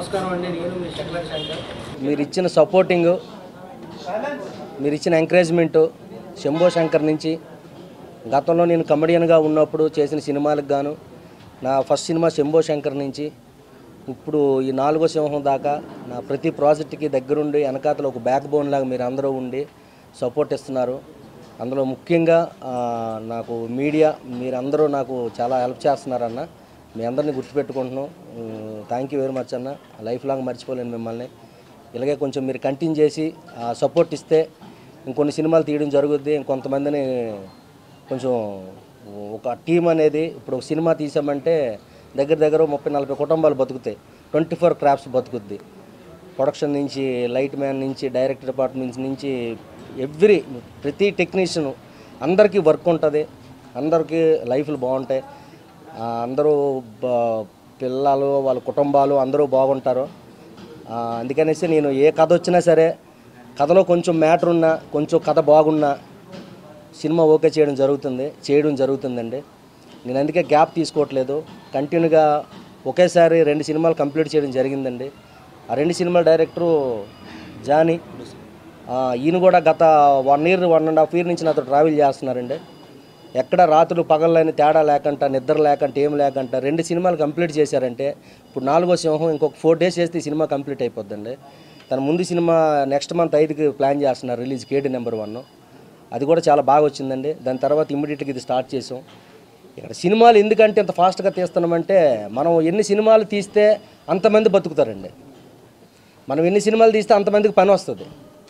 నమస్కారం అండి నేను మీ శంకర్ శంకర్ మీరు ఇచ్చిన సపోర్టింగ్ మీరు ఇచ్చిన ఎంకరేజ్మెంటు శంభో శంకర్ నుంచి గతంలో నేను కమెడియన్గా ఉన్నప్పుడు చేసిన సినిమాలకు గాను నా ఫస్ట్ సినిమా శంభో శంకర్ నుంచి ఇప్పుడు ఈ నాలుగో సింహం దాకా నా ప్రతి ప్రాజెక్ట్కి దగ్గరుండి వెనకాతలో ఒక బ్యాక్ బోన్ లాగా మీరు అందరూ ఉండి సపోర్ట్ ఇస్తున్నారు అందులో ముఖ్యంగా ఆ, నాకు మీడియా మీరందరూ నాకు చాలా హెల్ప్ చేస్తున్నారన్న మీ అందరినీ గుర్తుపెట్టుకుంటున్నాం థ్యాంక్ యూ వెరీ మచ్ అన్న లైఫ్ లాంగ్ మర్చిపోలేను మిమ్మల్ని ఇలాగే కొంచెం మీరు కంటిన్యూ చేసి సపోర్ట్ ఇస్తే ఇంకొన్ని సినిమాలు తీయడం జరుగుద్ది ఇంకొంతమందిని కొంచెం ఒక టీం అనేది ఇప్పుడు ఒక సినిమా తీసామంటే దగ్గర దగ్గర ముప్పై నలభై కుటుంబాలు బతుకుతాయి ట్వంటీ ఫోర్ క్రాఫ్ట్స్ బతుకుద్ది ప్రొడక్షన్ నుంచి లైట్ మ్యాన్ నుంచి డైరెక్టర్ డిపార్ట్మెంట్స్ నుంచి ఎవ్రీ ప్రతి టెక్నీషియన్ అందరికీ వర్క్ ఉంటుంది అందరికీ లైఫ్లు బాగుంటాయి ఆ, అందరూ బ- పిల్లలు వాళ్ళ కుటుంబాలు అందరూ బాగుంటారు ఆ, అందుకనేసి నేను ఏ కథ వచ్చినా సరే కథలో కొంచెం మ్యాటర్ ఉన్నా కొంచెం కథ బాగున్నా సినిమా ఓకే చేయడం జరుగుతుంది చేయడం జరుగుతుందండి నేను అందుకే గ్యాప్ తీసుకోవట్లేదు కంటిన్యూగా ఒకేసారి రెండు సినిమాలు కంప్లీట్ చేయడం జరిగిందండి ఆ రెండు సినిమాల డైరెక్టరు జానీ ఆ, ఈయన కూడా గత one year one and half year నుంచి నాతో ట్రావెల్ చేస్తున్నారండి ఎక్కడ రాత్రులు పగళ్ళని తేడా లేకుండా నిద్ర లేకుండా ఏం లేకుండా రెండు సినిమాలు కంప్లీట్ చేశారంటే ఇప్పుడు నాలుగో సింహం ఇంకొక ఫోర్ డేస్ చేస్తే ఈ సినిమా కంప్లీట్ అయిపోద్దండి తన ముందు సినిమా నెక్స్ట్ మంత్ ఐదుకి ప్లాన్ చేస్తున్నారు రిలీజ్ కేటీ నెంబర్ వన్ అది కూడా చాలా బాగా వచ్చిందండి దాని తర్వాత ఇమ్మీడియట్గా ఇది స్టార్ట్ చేసాం ఇక్కడ సినిమాలు ఎందుకంటే ఇంత ఫాస్ట్గా తీస్తున్నామంటే మనం ఎన్ని సినిమాలు తీస్తే అంతమంది బతుకుతారండి మనం ఎన్ని సినిమాలు తీస్తే అంతమందికి పని వస్తుంది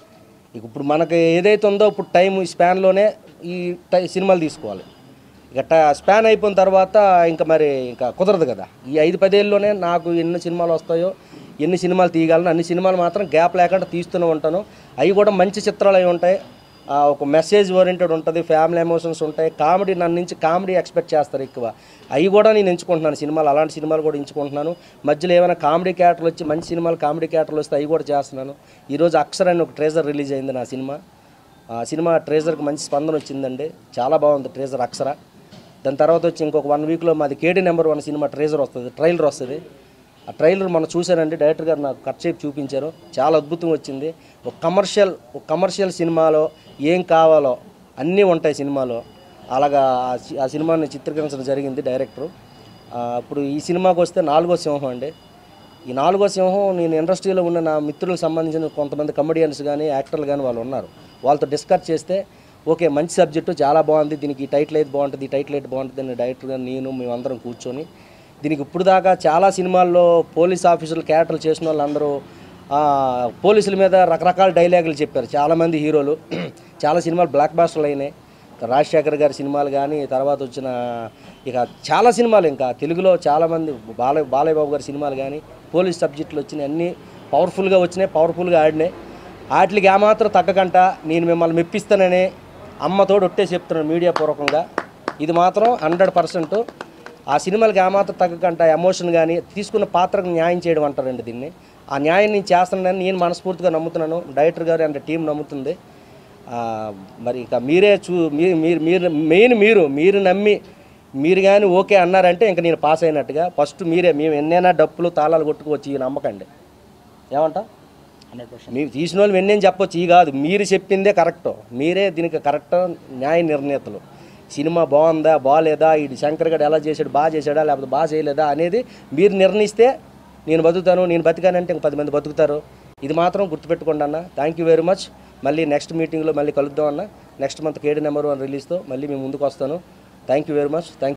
ఇక ఇప్పుడు మనకి ఏదైతే ఉందో ఇప్పుడు టైం ఈ స్పాన్లోనే ఈ టై సినిమాలు తీసుకోవాలి ఇక ట స్పాన్ అయిపోయిన తర్వాత ఇంకా మరి ఇంకా కుదరదు కదా ఈ ఐదు పదేళ్ళలోనే నాకు ఎన్ని సినిమాలు వస్తాయో ఎన్ని సినిమాలు తీయగలను అన్ని సినిమాలు మాత్రం గ్యాప్ లేకుండా తీస్తూనే ఉంటాను అవి కూడా మంచి చిత్రాలు అవి ఉంటాయి ఆ, ఒక మెసేజ్ ఓరియంటెడ్ ఉంటుంది ఫ్యామిలీ ఎమోషన్స్ ఉంటాయి కామెడీ నన్ను నుంచి కామెడీ ఎక్స్పెక్ట్ చేస్తారు ఎక్కువ అవి కూడా నేను ఎంచుకుంటున్నాను సినిమాలు అలాంటి సినిమాలు కూడా ఎంచుకుంటున్నాను మధ్యలో ఏమైనా కామెడీ క్యారెక్టర్లు వచ్చి మంచి సినిమాలు కామెడీ క్యారెక్టర్లు వస్తే అవి కూడా చేస్తున్నాను ఈరోజు అక్షర్ అని ఒక ట్రేజర్ రిలీజ్ అయింది నా సినిమా ఆ సినిమా ట్రేజర్కి మంచి స్పందన వచ్చిందండి చాలా బాగుంది ట్రేజర్ అక్షర దాని తర్వాత వచ్చి ఇంకొక వన్ వీక్లో మాది కేడీ నెంబర్ వన్ సినిమా ట్రేజర్ వస్తుంది ట్రైలర్ వస్తుంది ఆ ట్రైలర్ మనం చూశానండి డైరెక్టర్ గారు నాకు కట్ చేసి చూపించారు చాలా అద్భుతంగా వచ్చింది ఒక కమర్షియల్ ఒక కమర్షియల్ సినిమాలో ఏం కావాలో అన్నీ ఉంటాయి సినిమాలో అలాగా ఆ సి- ఆ సినిమాని చిత్రీకరించడం జరిగింది డైరెక్టరు ఆ, ఇప్పుడు ఈ సినిమాకి వస్తే నాలుగో సింహం అండి ఈ నాలుగో సింహం నేను ఇండస్ట్రీలో ఉన్న నా మిత్రులకు సంబంధించిన కొంతమంది కమెడియన్స్ కానీ యాక్టర్లు కానీ వాళ్ళు ఉన్నారు వాళ్ళతో డిస్కస్ చేస్తే ఓకే మంచి సబ్జెక్టు చాలా బాగుంది దీనికి ఈ టైటిల్ అయితే బాగుంటుంది ఈ టైటిల్ అయితే బాగుంటుంది అని డైరెక్టర్ గారు నేను మేమందరం కూర్చొని దీనికి ఇప్పుడు దాకా చాలా సినిమాల్లో పోలీస్ ఆఫీసర్లు క్యారెక్టర్లు చేసిన వాళ్ళందరూ ఆ, పోలీసుల మీద రకరకాల డైలాగులు చెప్పారు చాలామంది హీరోలు చాలా సినిమాలు బ్లాక్ బాస్టర్లు అయినాయి రాజశేఖర్ గారి సినిమాలు కానీ తర్వాత వచ్చిన ఇక చాలా సినిమాలు ఇంకా తెలుగులో చాలామంది బాలయ్య బాలయ్య బాబు గారి సినిమాలు కానీ పోలీస్ సబ్జెక్టులు వచ్చినాయి అన్నీ పవర్ఫుల్గా వచ్చినాయి పవర్ఫుల్గా ఆడినాయి వాటికి ఏమాత్రం తగ్గకంట నేను మిమ్మల్ని మెప్పిస్తానని అమ్మతోడు ఒట్టే చెప్తున్నాను మీడియా పూర్వకంగా ఇది మాత్రం హండ్రెడ్ పర్సెంట్ ఆ సినిమాలకి ఏమాత్రం తగ్గకంట ఎమోషన్ కానీ తీసుకున్న పాత్రకు న్యాయం చేయడం అంటారండి దీన్ని ఆ న్యాయం నేను చేస్తున్నానని నేను మనస్ఫూర్తిగా నమ్ముతున్నాను డైరెక్టర్ గారు అండ్ టీం నమ్ముతుంది ఆ, మరి ఇక మీరే చూ మీరు మీరు మీరు మెయిన్ మీరు మీరు నమ్మి మీరు కానీ ఓకే అన్నారంటే ఇంక నేను పాస్ అయినట్టుగా ఫస్ట్ మీరే మేము ఎన్నైనా డప్పులు తాళాలు కొట్టుకోవచ్చు ఈ నమ్మకండి ఏమంటా మీరు తీసిన వాళ్ళు ఎన్నేం చెప్పొచ్చు ఈ కాదు మీరు చెప్పిందే కరెక్ట్ మీరే దీనికి కరెక్ట్ న్యాయ నిర్ణేతలు సినిమా బాగుందా బాగాలేదా ఇది శంకర్ గడు ఎలా చేశాడు బాగా చేశాడా లేకపోతే బాగా చేయలేదా అనేది మీరు నిర్ణయిస్తే నేను బతుకుతాను నేను బతికానంటే ఇంక పది మంది బతుకుతారు ఇది మాత్రం గుర్తుపెట్టుకోండి అన్న థ్యాంక్ యూ వెరీ మచ్ మళ్ళీ నెక్స్ట్ మీటింగ్లో మళ్ళీ కలుద్దాం అన్న next month KD number one రిలీజ్తో మళ్ళీ మేము ముందుకు వస్తాను thank you very much thank